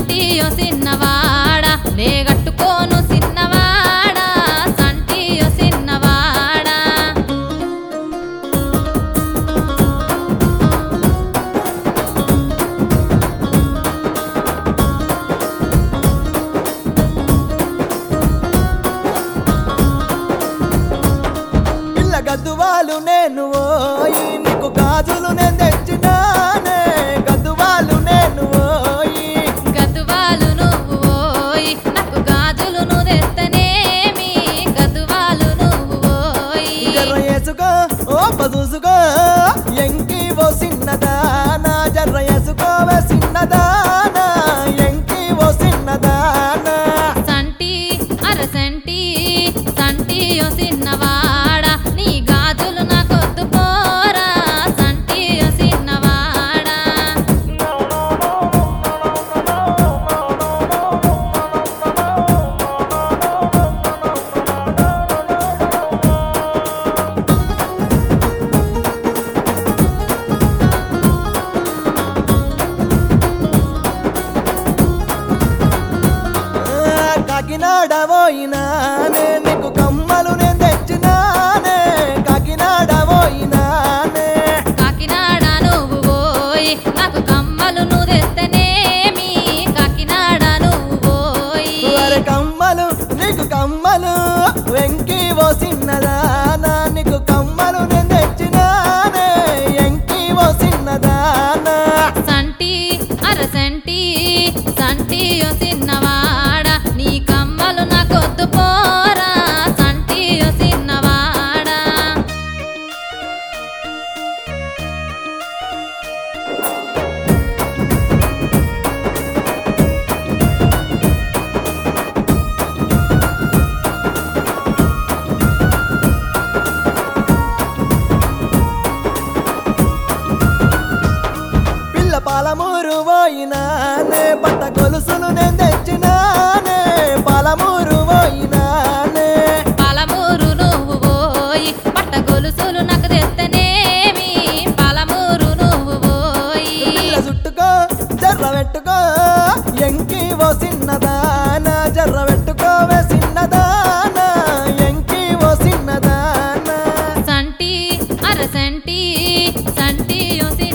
సంటియో సిన్నవాడా లేగట్టుకోను సిన్నవాడా సంటియో సిన్నవాడా పిల్ల గద్దువాలు నేను ఓయి నీకు గాజులు నేను తెచ్చినానే గద్దువాలు నేను ఓయి గదువాలు నువ్వు ఓయ్ నాకు గాజులు నువ్వు తెస్తనేమి గదువాలు నువ్వు ఓయ్ జర్ర వేసుకో ఓ పదుసుకో ఎంకి ఓ సిన్నదానా జర్ర వేసుకోవే సిన్నదానా ఎంకి ఓ సిన్నదానా సంటి అరసంటి సంటియో సిన్నవాడా నీ గాజులు నాకొద్దు పోరా సంటియో సిన్నవాడా ఆ, కాకినాడ పోయినానే నీకు కమ్మలు నేను తెచ్చినానే కాకినాడ పోయినానే కాకినాడ నువ్వు పోయి నాకు కమ్మలు నువ్వు తెస్తనేమి కాకినాడ నువ్వు పోయి వారి కమ్మలు నీకు కమ్మలు వెంకి ఓ సిన్నదానా నీకు కమ్మలు నేను తెచ్చినానే ఎంకి ఓ సిన్నదానా సంటి అరసంటి సంటియో సిన్నవాడా నీ కమ్మలు నాకొద్దు పోరా సంటియో సిన్నవాడా పిల్ల పాలమూరు పోయినానే పట్ట గొలుసులు నేను తెచ్చినానే పాలమూరు పోయినానే పలమూరు నువ్వు పోయి పట్ట గొలుసులు నాకు తెస్తనేమి పలమూరు నువ్వు పోయి పిల్ల చుట్టుకో జర్ర పెట్టుకో ఎంకి ఓ సిన్నదానా జర్ర పెట్టుకోవే సిన్నదానా ఎంకి ఓ సిన్నదానా సంటి అరసంటి సంటియో